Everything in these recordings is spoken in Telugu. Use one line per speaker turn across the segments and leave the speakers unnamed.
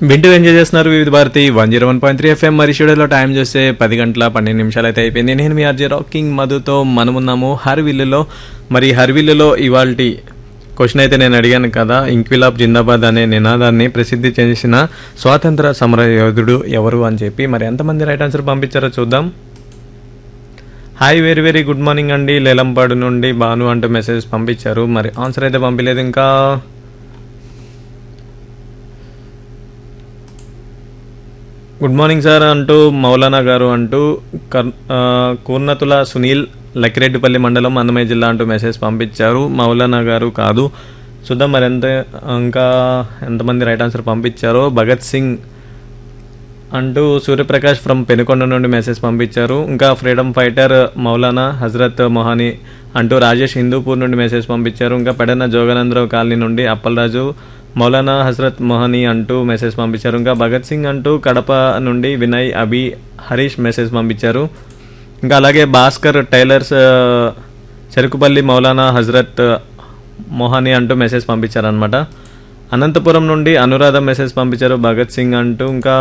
వింటూ ఎంజాయ్ చేస్తున్నారు Vividh Bharati one zero one point three FM మరి షెడ్యూల్లో టైం చూస్తే పది గంటల పన్నెండు నిమిషాలు అయితే అయిపోయింది నేను మీ ఆర్జే రాకింగ్ మధుతో మనమున్నాము హర్విల్లులో మరి హర్విల్లులో ఇవాళ క్వశ్చన్ అయితే నేను అడిగాను కదా ఇంక్విలాబ్ జిందాబాద్ అనే నినాదాన్ని ప్రసిద్ధి చేసిన స్వాతంత్ర సమర యోధుడు ఎవరు అని చెప్పి మరి ఎంతమంది రైట్ ఆన్సర్ పంపించారో చూద్దాం hi very very good morning అండి లేలంపాడు నుండి బాను అంటూ మెసేజ్ పంపించారు మరి ఆన్సర్ అయితే పంపించలేదు ఇంకా గుడ్ మార్నింగ్ సార్ అంటూ మౌలానా గారు అంటూ కర్ ఆ, కూర్నతుల సునీల్ లక్కిరెడ్డిపల్లి మండలం అన్నమయ్య జిల్లా అంటూ మెసేజ్ పంపించారు మౌలానా గారు కాదు చూద్దాం మరి ఎంత ఇంకా ఎంతమంది రైట్ ఆన్సర్ పంపించారో భగత్ సింగ్ అంటూ సూర్యప్రకాష్ ఫ్రమ్ పెనుకొండ నుండి మెసేజ్ పంపించారు ఇంకా ఫ్రీడమ్ ఫైటర్ మౌలానా హజరత్ మొహాని అంటూ రాజేష్ హిందూపూర్ నుండి మెసేజ్ పంపించారు ఇంకా పెడన జోగానందరావు కాలనీ నుండి అప్పలరాజు మౌలానా హజరత్ మొహని అంటూ మెసేజ్ పంపించారు ఇంకా భగత్ సింగ్ అంటూ కడప నుండి వినయ్ అభి హరీష్ మెసేజ్ పంపించారు ఇంకా అలాగే భాస్కర్ టైలర్స్ ఆ, చెరుకుపల్లి మౌలానా హజరత్ మొహాని అంటూ మెసేజ్ పంపించారనమాట అనంతపురం నుండి అనురాధ మెసేజ్ పంపించారు భగత్ సింగ్ అంటూ ఇంకా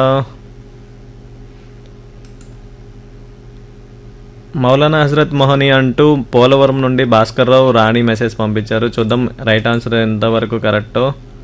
మౌలానా హజరత్ మొహని అంటూ పోలవరం నుండి భాస్కర్ రావు రాణి మెసేజ్ పంపించారు చూద్దాం రైట్ ఆన్సర్ ఎంతవరకు కరెక్టో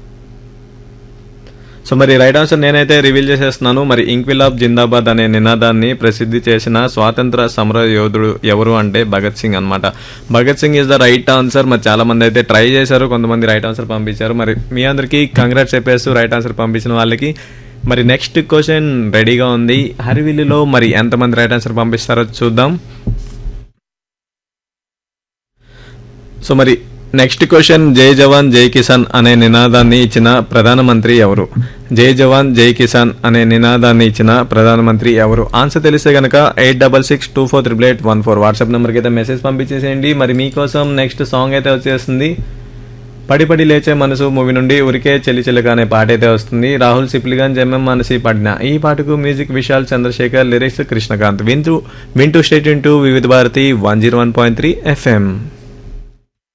సో మరి రైట్ ఆన్సర్ నేనైతే రివీల్ చేసేస్తున్నాను మరి ఇంక్విలాబ్ జిందాబాద్ అనే నినాదాన్ని ప్రసిద్ధి చేసిన స్వాతంత్ర సమర యోధుడు ఎవరు అంటే భగత్ సింగ్ అన్నమాట Bhagat Singh is the right answer మరి చాలా మంది అయితే ట్రై చేశారు కొంతమంది రైట్ ఆన్సర్ పంపించారు మరి మీ అందరికీ కంగ్రాట్స్ చెప్పేస్తూ రైట్ ఆన్సర్ పంపించిన వాళ్ళకి మరి నెక్స్ట్ క్వశ్చన్ రెడీగా ఉంది హరివిల్లులో మరి ఎంతమంది రైట్ ఆన్సర్ పంపిస్తారో చూద్దాం సో మరి నెక్స్ట్ క్వశ్చన్ జై జవాన్ జై కిసాన్ అనే నినాదాన్ని ఇచ్చిన ప్రధానమంత్రి ఎవరు జై జవాన్ జై కిసాన్ అనే నినాదాన్ని ఇచ్చిన ప్రధానమంత్రి ఎవరు ఆన్సర్ తెలిస్తే గనక eight double six two four triple eight one four WhatsApp నెంబర్కి అయితే మెసేజ్ పంపించేసేయండి మరి మీకోసం నెక్స్ట్ సాంగ్ అయితే వచ్చేస్తుంది పడి పడి లేచే మనసు మూవీ నుండి ఉరికే చెల్లి చిలక అనే పాట అయితే వస్తుంది రాహుల్ సిప్లిగాన్ జమ్మం మనసి పడిన ఈ పాటకు మ్యూజిక్ విశాల్ చంద్రశేఖర్ లిరిక్స్ కృష్ణకాంత్ వింటూ వింటూ స్టేట్ ఇంటూ Vividh Bharati one zero one point three FM